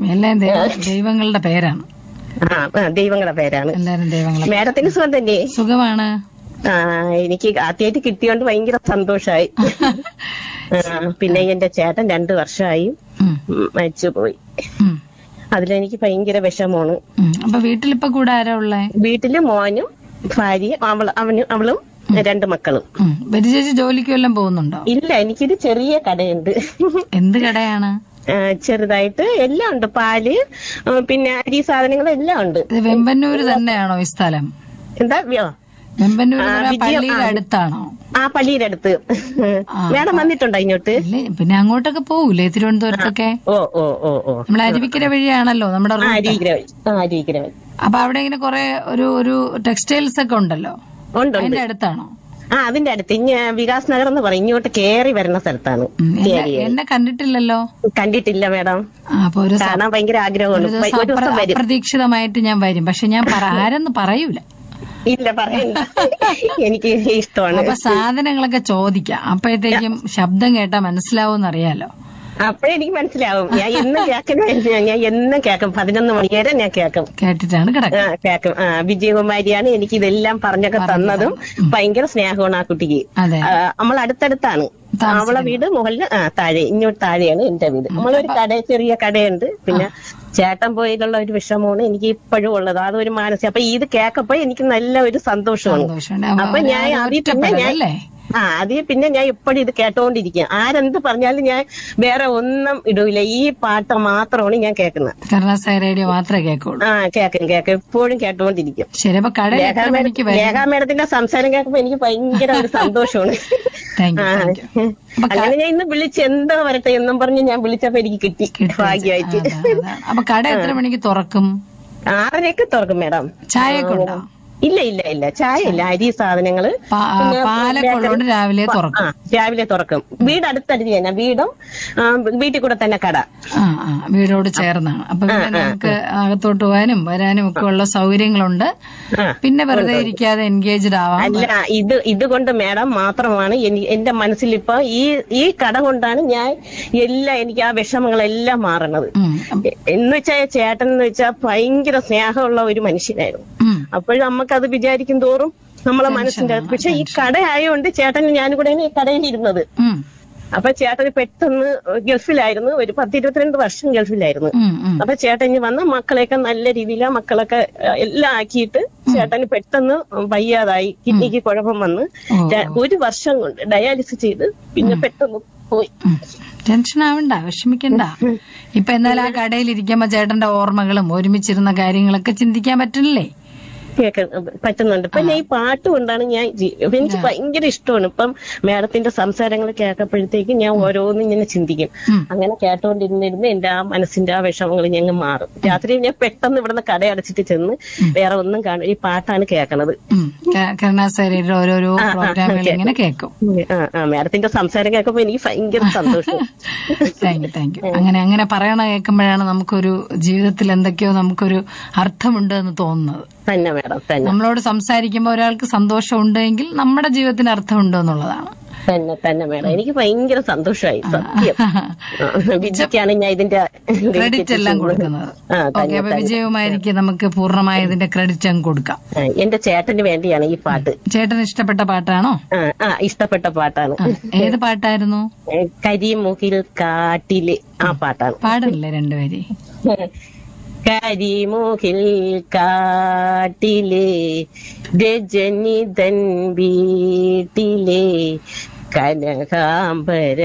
എല്ലാം ദൈവ- ദൈവങ്ങളുടെ പേരാണ് ആ ആ, ദൈവങ്ങളുടെ പേരാണ് എല്ലാരും ദൈവങ്ങളെ മേഡത്തിന് സുഖം തന്നെ സുഖമാണ് ആ എനിക്ക് ആദ്യമായിട്ട് കിട്ടിയോണ്ട് ഭയങ്കര സന്തോഷായി ആ, പിന്നെ എന്റെ ചേട്ടൻ രണ്ടു വർഷമായി ഉം, മരിച്ചു പോയി ഉം, അതിലെനിക്ക് ഭയങ്കര വിഷമമാണ് ഉം. അപ്പൊ വീട്ടിലിപ്പൊ കൂടെ ആരാ ഉള്ളേ വീട്ടില് മോനും ഭാര്യ അവൾ അവനും അവളും രണ്ട് മക്കളും ഉം. ബരി ചേച്ചി ജോലിക്ക് വല്ലതും പോകുന്നുണ്ടോ ഇല്ല എനിക്കൊരു ചെറിയ കടയുണ്ട് എന്ത് കടയാണ് ആ, ചെറുതായിട്ട് എല്ലാം ഉണ്ട് പാല് ആ, പിന്നെ അരി സാധനങ്ങൾ എല്ലാം ഉണ്ട് ഇത് വെമ്പന്നൂര് തന്നെയാണോ ഈ സ്ഥലം എന്താ വ്യോ? വെമ്പന്നൂര് എന്ന് ആ, പറഞ്ഞാ വിജയം, പള്ളിയുടെ ആ. അടുത്താണോ ആ പള്ളിയുടെ അടുത്ത് മേഡം വന്നിട്ടുണ്ടോ ഇങ്ങോട്ട് ഇല്ലേ പിന്നെ അങ്ങോട്ടൊക്കെ പോകൂലേ തിരുവനന്തപുരത്തൊക്കെ ഓ ഓ ഓ ഓ നമ്മൾ അരുവിക്കര വഴിയാണല്ലോ നമ്മുടെ ആ റൂട്ട് അരികിര വഴി ആ അരികിര വഴി അപ്പൊ അവിടെ ഇങ്ങനെ കുറെ ഒരു ഒരു ടെക്സ്റ്റൈൽസ് ഒക്കെ ഉണ്ടല്ലോ ഉണ്ട് ഉണ്ട് അതിന്റെ അടുത്താണോ ആ അതിന്റെ അടുത്ത് ഇങ്ങ വികാസ് നഗർ എന്ന് പറയും ഇങ്ങോട്ട് കേറി വരുന്ന സ്ഥലത്താണ് ഉം, ഈ എന്നെ- ഏരിയ എന്നെ കണ്ടിട്ടില്ലല്ലോ കണ്ടിട്ടില്ല മേഡം ആ, അപ്പൊ ഒരു സ- കാണാൻ ഭയങ്കര ആഗ്രഹമാണ് ഒരു ദിവസം ഒരു ദിവസം അപ്ര- വരും അപ്രതീക്ഷിതമായിട്ട് ഞാൻ വരും പക്ഷെ ഞാൻ പറ- ആരെന്ന് പറയൂല ഇല്ല പറയണ്ട എനിക്ക് ഇഷ്ടമാണ് അപ്പൊ സാധനങ്ങളൊക്കെ ചോദിക്കാം അപ്പോഴത്തേക്കും ശബ്ദം കേട്ടാ മനസ്സിലാവും അറിയാലോ അപ്പഴേ എനിക്ക് മനസ്സിലാവും ഞാൻ എന്നും കേൾക്കുന്ന ഞാൻ എന്നും കേൾക്കും പതിനൊന്ന് മണി വരെ ഞാൻ കേൾക്കും കേട്ടിട്ടാണ് ആ കിടക്കുന്നത് കേൾക്കും ആ വിജയകുമാരിയാണ് എനിക്ക് ഇതെല്ലാം പറഞ്ഞൊക്കെ തന്നതും ഭയങ്കര സ്നേഹമാണ് ആ കുട്ടിക്ക് അതെ ആ, നമ്മൾ അടുത്തടുത്താണ് അവളെ വീട് മുകളിൽ ആ താഴെ ഇങ്ങോട്ട് താഴെയാണ് എന്റെ വീട് നമ്മളൊരു കട ചെറിയ കടയുണ്ട് പിന്നെ ചേട്ടൻ പോയതിലുള്ള ഒരു വിഷമമാണ് എനിക്ക് ഇപ്പോഴും ഉള്ളത് അതൊരു മാനസിക അപ്പൊ ഇത് കേക്കപ്പോ എനിക്ക് നല്ല ഒരു സന്തോഷമാണ് സന്തോഷമുണ്ട് അപ്പൊ ഞാൻ അതിൽ പിന്നെ ഞാൻ ഒറ്റപ്പെടലല്ലേ ആ അതിൽ പിന്നെ ഞാൻ എപ്പോഴും ഇത് കേട്ടോണ്ടിരിക്കും ആരെന്ത് പറഞ്ഞാലും ഞാൻ വേറെ ഒന്നും ഇടൂല ഈ പാട്ട് മാത്രമാണ് ഞാൻ കേൾക്കുന്നത് കരുണാസായി റേഡിയോ മാത്രമേ കേൾക്കുള്ളൂ ആ കേക്കും കേക്കും എപ്പോഴും കേട്ടോണ്ടിരിക്കും ശരി അപ്പൊ കടയിൽ എത്ര ലേഖാ മണിക്ക് മേഡ- വരും ലേഖാ മേഡത്തിന്റെ സംസാരം കേൾക്കുമ്പോ എനിക്ക് ഭയങ്കര ഒരു സന്തോഷമാണ് താങ്ക് ആ. യു താങ്ക് യു അപ്പൊ അങ്ങനെ ഞാൻ ഇന്ന് വിളിച്ച് എന്തോ വരട്ടെ എന്നും പറഞ്ഞ് ഞാൻ വിളിച്ചപ്പോ എനിക്ക് കിട്ടി ഭാഗ്യമായിട്ട് അതാണ്, അതാണ്. അപ്പൊ കട എത്ര മണിക്ക് തുറക്കും ആറരയൊക്കെ തുറക്കും മേഡം ചായയൊക്കെ ഉണ്ടോ ഇല്ല ഇല്ല ഇല്ല ചായ ഇല്ല അരി സാധനങ്ങള് പാ- പിന്നെ പാലൊക്കെ ഉള്ളതുകൊണ്ട് രാവിലെ ആ തുറക്കും രാവിലെ തുറക്കും വീട് അടുത്തടുത്ത് തന്നെ വീടും ആ, വീട്ടിൽ കൂടെ തന്നെ കട ആ ആ വീടോട് ചേർന്നാണ് അപ്പൊ പിന്നെ നമുക്ക് അകത്തോട്ട് പോകാനും വരാനും ഒക്കെ ഉള്ള സൗകര്യങ്ങളുണ്ട് ആ പിന്നെ വെറുതെ ഇരിക്കാതെ എൻഗേജ്ഡ് ആവാം അല്ല ഇത് ഇതുകൊണ്ട് മേഡം മാത്രമാണ് എനി- എന്റെ മനസ്സിൽ ഇപ്പൊ ഈ ഈ കട കൊണ്ടാണ് ഞാൻ എല്ലാം എനിക്ക് ആ വിഷമങ്ങളെല്ലാം മാറണത് ഉം, എന്ന് വെച്ചാൽ ചേട്ടൻ എന്ന് വെച്ചാൽ ഭയങ്കര സ്നേഹമുള്ള ഒരു മനുഷ്യനായിരുന്നു ഉം, അപ്പോഴും നമുക്കത് വിചാരിക്കും തോറും നമ്മളെ മനസ്സിന്റെ അകത്ത് പക്ഷെ ഈ കട ആയതുകൊണ്ട് ചേട്ടൻ ഞാനും കൂടെയാണ് ഈ കടയിൽ ഇരുന്നത് ഉം, അപ്പൊ ചേട്ടന് പെട്ടെന്ന് ഗൾഫിലായിരുന്നു ഒരു പത്ത് ഇരുപത്തിരണ്ട് വർഷം ഗൾഫിലായിരുന്നു ഉം, ഉം. അപ്പൊ ചേട്ടൻ ഇനി വന്ന മക്കളെയൊക്കെ നല്ല രീതിയിൽ ആ മക്കളൊക്കെ ഏഹ്, എല്ലാം ആക്കിയിട്ട് ചേട്ടന് പെട്ടെന്ന് വയ്യാതായി കിഡ്നിക്ക് കുഴപ്പം വന്ന് ഓ, ര- ഒരു വർഷം കൊണ്ട് ഡയാലിസിസ് ചെയ്ത് പിന്നെ പെട്ടെന്ന് പോയി ഉം. ടെൻഷൻ ആവണ്ട വിഷമിക്കണ്ട ഇപ്പൊ എന്നാൽ ആ കടയിൽ ഇരിക്കുമ്പോ ചേട്ടന്റെ ഓർമ്മകളും ഒരുമിച്ചിരുന്ന കാര്യങ്ങളൊക്കെ ചിന്തിക്കാൻ പറ്റില്ലേ കേൾക്കാൻ പറ്റുന്നുണ്ട് പിന്നെ ഈ പാട്ട് കൊണ്ടാണ് ഞാൻ ജി- എനിക്ക് ഭയങ്കര ഇഷ്ടമാണ് ഇപ്പം മേഡത്തിന്റെ സംസാരങ്ങൾ കേൾക്കപ്പോഴത്തേക്ക് ഞാൻ ഓരോന്നും ഇങ്ങനെ ചിന്തിക്കും ഉം. അങ്ങനെ കേട്ടോണ്ടിരുന്നിരുന്ന് എന്റെ ആ മനസ്സിന്റെ ആ വിഷമങ്ങൾ ഞങ്ങൾ മാറും രാത്രി ഞാൻ പെട്ടെന്ന് ഇവിടുന്ന് കട അടച്ചിട്ട് ചെന്ന് വേറെ ഒന്നും കാണും ഈ പാട്ടാണ് കേൾക്കണത് ഉം. ക- കരുണാസാരിയുടെ ഓരോരോ പ്രോഗ്രാമുകൾ ഇങ്ങനെ കേൾക്കും ആ ആ മേഡത്തിന്റെ സംസാരം കേൾക്കുമ്പോ എനിക്ക് ഭയങ്കര സന്തോഷം താങ്ക് യു താങ്ക് യു അങ്ങനെ അങ്ങനെ പറയണ കേൾക്കുമ്പോഴാണ് നമുക്കൊരു ജീവിതത്തിൽ എന്തൊക്കെയോ നമുക്കൊരു അർത്ഥമുണ്ട് എന്ന് തോന്നുന്നത് തന്നെ മേഡം തന്നെ നമ്മളോട് സംസാരിക്കുമ്പോൾ ഒരാൾക്ക് സന്തോഷം ഉണ്ടെങ്കിൽ നമ്മുടെ ജീവിതത്തിന് അർത്ഥമുണ്ട് എന്നുള്ളതാണ് തന്നെ തന്നെ മേഡം എനിക്ക് ഭയങ്കര സന്തോഷമായി സത്യം ആ, വിജിക്കാണ് ഞാൻ ഇതിന്റെ ക്രെഡിറ്റ് എല്ലാം കൊടുക്കുന്നത് ആ, ഓക്കെ അപ്പൊ വിജയകുമാരിക്ക് നമുക്ക് പൂർണ്ണമായ ഇതിന്റെ ക്രെഡിറ്റ് അങ്ങ് കൊടുക്കാം ആ, എന്റെ ചേട്ടന് വേണ്ടിയാണ് ഈ പാട്ട് ചേട്ടന് ഇഷ്ടപ്പെട്ട പാട്ടാണോ ആ ആ ഇഷ്ടപ്പെട്ട പാട്ടാണ് ആ, ഏത് പാട്ടായിരുന്നു ഏ, കരിമുകിൽ കാട്ടില് ആ പാട്ടാണ് പാടല്ലേ രണ്ടുപേരെ കരിമുകിൽ കാട്ടിലെ രജനിതൻ വീട്ടിലെ കനകാംബര